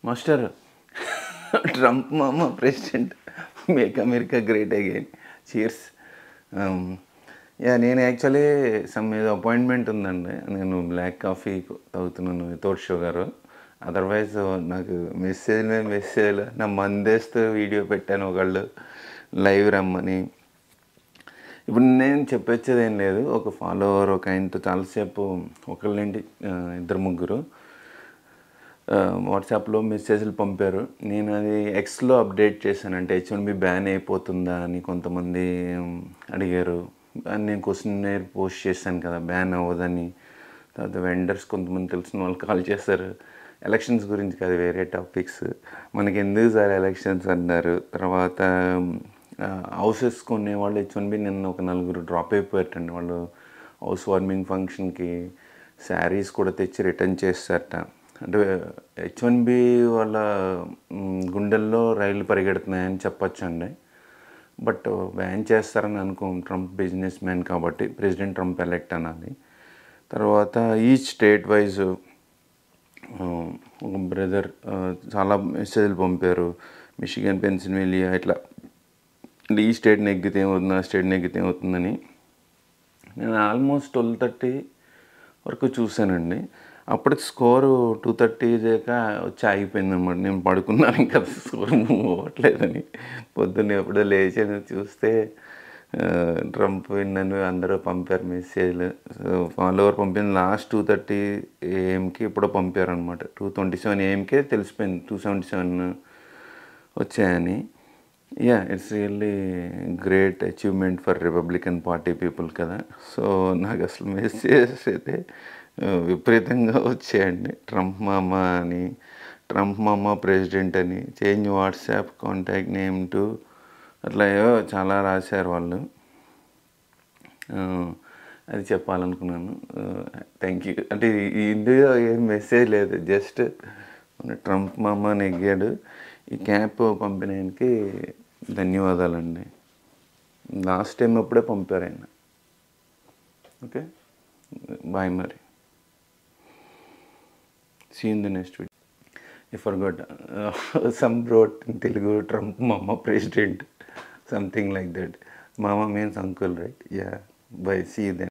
Master Trump మామ president make America great again cheers yeah నేను actually some ఏదో appointment ఉందండి నేను బ్లాక్ కాఫీ తాగుతున్నాను తోట్ షో గారు అదర్వైజ్ నాకు మెసేజ్ మీద మెసేజ్ నా మందేస్తూ వీడియో పెట్టాను ఒకళ్ళు లైవ్ రమ్మని ఇప్పుడు నేను చెప్పొచ్చేది ఏం లేదు ఒక ఫాలోవర్ ఒక ఆయనతో చాలాసేపు ఒకళ్ళేంటి ఆ, ఇద్దరు ముగ్గురు ఆ, వాట్సాప్లో మెసేజ్లు పంపారు నేను అది ఎక్స్లో అప్డేట్ చేశాను అంటే హెచ్ వన్ బి బ్యాన్ అయిపోతుందా అని కొంతమంది ఉమ్, అడిగారు అని నేను క్వశ్చన్ పోస్ట్ చేశాను కదా బ్యాన్ అవ్వదని తర్వాత వెండర్స్ కొంతమంది తెలిసిన వాళ్ళు కాల్ చేశారు ఎలక్షన్స్ గురించి కాదు వేరే టాపిక్స్ మనకి ఎందుకు సార్ ఎలక్షన్స్ అన్నారు తర్వాత హౌసెస్ కొనే వాళ్ళు హెచ్ వన్ బి నిన్న ఒక నలుగురు డ్రాప్ అయిపోయారటండి వాళ్ళు హౌస్ వార్మింగ్ ఫంక్షన్కి శారీస్ కూడా తెచ్చి రిటర్న్ చేస్తారట అంటే హెచ్ వన్ బి వాళ్ళ మ్, గుండెల్లో రైలు పరిగెడుతున్నాయని చెప్పొచ్చు అండి బట్ బ్యాన్ చేస్తారని అనుకో ట్రంప్ బిజినెస్ మ్యాన్ కాబట్టి ప్రెసిడెంట్ ట్రంప్ ఎలెక్ట్ అన్నది తర్వాత ఈ స్టేట్ వైజ్ ఒక బ్రదర్ చాలా మెసేజ్లు పంపారు మిషిగన్ పెన్సిల్వేలియా ఇట్లా అంటే ఈ స్టేట్ నెగ్గితే ఏమవుతుంది ఆ స్టేట్ నెగ్గితే ఏమవుతుందని నేను ఆల్మోస్ట్ ట్వెల్వ్ థర్టీ వరకు చూశానండి అప్పటికి స్కోరు టూ థర్టీ దాకా వచ్చి ఆగిపోయింది అనమాట నేను పడుకున్నాను ఇంకా స్కోర్ మూవ్ అవ్వట్లేదని పొద్దున్న ఎప్పుడో లేచాను చూస్తే ఆ, ట్రంప్ విన్నను అందరూ పంపారు మెసేజ్లు సో ఫాలోవర్ పంపింది లాస్ట్ టూ థర్టీ ఏఎంకి ఎప్పుడో పంపారు అనమాట టూ ట్వంటీ సెవెన్ ఏఎంకే తెలిసిపోయింది టూ సెవెంటీ సెవెన్ వచ్చాయని yeah it's really great achievement for Republican party people కదా సో నాకు అసలు మెసేజెస్ అయితే ఆ, విపరీతంగా వచ్చాయండి ట్రంప్ మామ అని ట్రంప్ మామ ప్రెసిడెంట్ అని change WhatsApp contact name to అట్లా ఏవో చాలా రాశారు వాళ్ళు ఆ, అది చెప్పాలనుకున్నాను థ్యాంక్ యూ అంటే ఈ ఇందులో ఏం మెసేజ్ లేదు జస్ట్ ట్రంప్ మామ నెగ్గాడు ఈ క్యాప్ పంపినానికి ధన్యవాదాలండి లాస్ట్ టైం అప్పుడే పంపారు ఆయన ఓకే బాయ్ మరి see in the next video I forgot. Uh, some wrote in Telugu, Trump Mama President, something like that. Mama means uncle, right? Yeah. Bye. See you then.